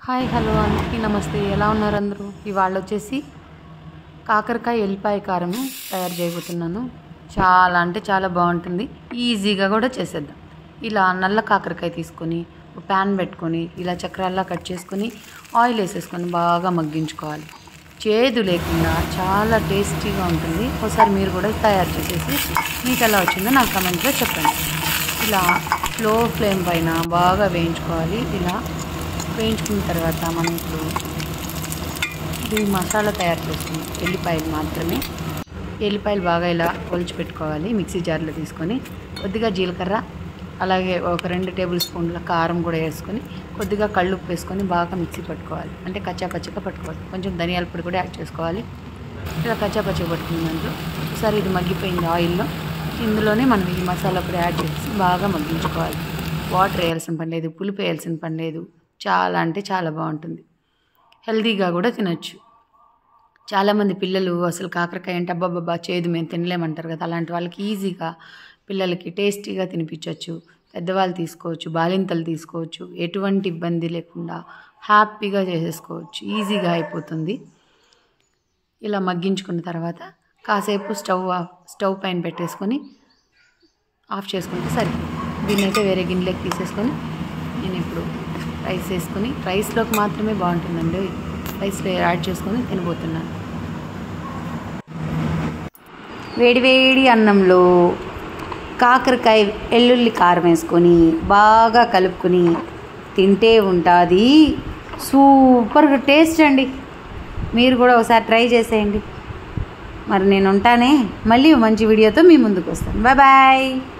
hi hello అందరికీ నమస్తే ఎలా ఉన్నారు అందరూ ఇవాళ వచ్చేసి కాకరకాయ ఎల్లిపాయ కారం తయారు చేయబోతున్నాను చాలా అంటే చాలా బాగుంటుంది ఈజీగా కూడా చేసేద్దాం ఇలా నల్ల కాకరకాయ తీసుకొని ఒక ప్యాన్ పెట్టుకొని ఇలా చక్రాల్లా కట్ చేసుకొని ఆయిల్ వేసేసుకొని బాగా మగ్గించుకోవాలి చేదు లేకుండా చాలా టేస్టీగా ఉంటుంది ఒకసారి మీరు కూడా తయారు చేసేసి మీకు ఎలా వచ్చిందో నాకు కమెంట్లో చెప్పండి ఇలా లో ఫ్లేమ్ పైన బాగా వేయించుకోవాలి ఇలా వేయించుకున్న తర్వాత మనం ఇప్పుడు ఇది మసాలా తయారు చేసుకుందాం ఎల్లిపాయలు మాత్రమే ఎల్లిపాయలు బాగా ఇలా ఒలిచి పెట్టుకోవాలి మిక్సీ జార్లో తీసుకొని కొద్దిగా జీలకర్ర అలాగే ఒక రెండు టేబుల్ స్పూన్ల కారం కూడా వేసుకొని కొద్దిగా కళ్ళుప్పు వేసుకొని బాగా మిక్సీ పట్టుకోవాలి అంటే కచ్చా పచ్చిగా పట్టుకోవాలి కొంచెం ధనియాల పొడి కూడా యాడ్ చేసుకోవాలి ఇలా కచ్చా పచ్చిగా పట్టుకున్న దాంట్లో ఒకసారి ఇది మగ్గిపోయింది ఆయిల్లో ఇందులోనే మనం ఈ మసాలా పొడి యాడ్ చేసి బాగా మగ్గించుకోవాలి వాటర్ వేయాల్సిన పని లేదు పులుపు వేయాల్సిన పని లేదు చాలా అంటే చాలా బాగుంటుంది హెల్తీగా కూడా తినొచ్చు చాలామంది పిల్లలు అసలు కాకరకాయ అంటే అబ్బాబ్బా చేదు మేము తినలేమంటారు కదా అలాంటి వాళ్ళకి ఈజీగా పిల్లలకి టేస్టీగా తినిపించవచ్చు పెద్దవాళ్ళు తీసుకోవచ్చు బాలింతలు తీసుకోవచ్చు ఎటువంటి ఇబ్బంది లేకుండా హ్యాపీగా చేసేసుకోవచ్చు ఈజీగా అయిపోతుంది ఇలా మగ్గించుకున్న తర్వాత కాసేపు స్టవ్ ఆఫ్ స్టవ్ పైన పెట్టేసుకొని ఆఫ్ చేసుకుంటే సరిపోతుంది దీన్ని అయితే వేరే గిన్నెలోకి తీసేసుకొని నేను ఇప్పుడు రైస్ వేసుకొని రైస్లోకి మాత్రమే బాగుంటుందండి రైస్లో యాడ్ చేసుకొని తినబోతున్నాను వేడివేడి అన్నంలో కాకరకాయ ఎల్లుల్లి కారం వేసుకొని బాగా కలుపుకొని తింటే ఉంటుంది సూపర్ టేస్ట్ అండి మీరు కూడా ఒకసారి ట్రై చేసేయండి మరి నేను ఉంటానే మళ్ళీ మంచి వీడియోతో మీ ముందుకు వస్తాను బాయ్ బాయ్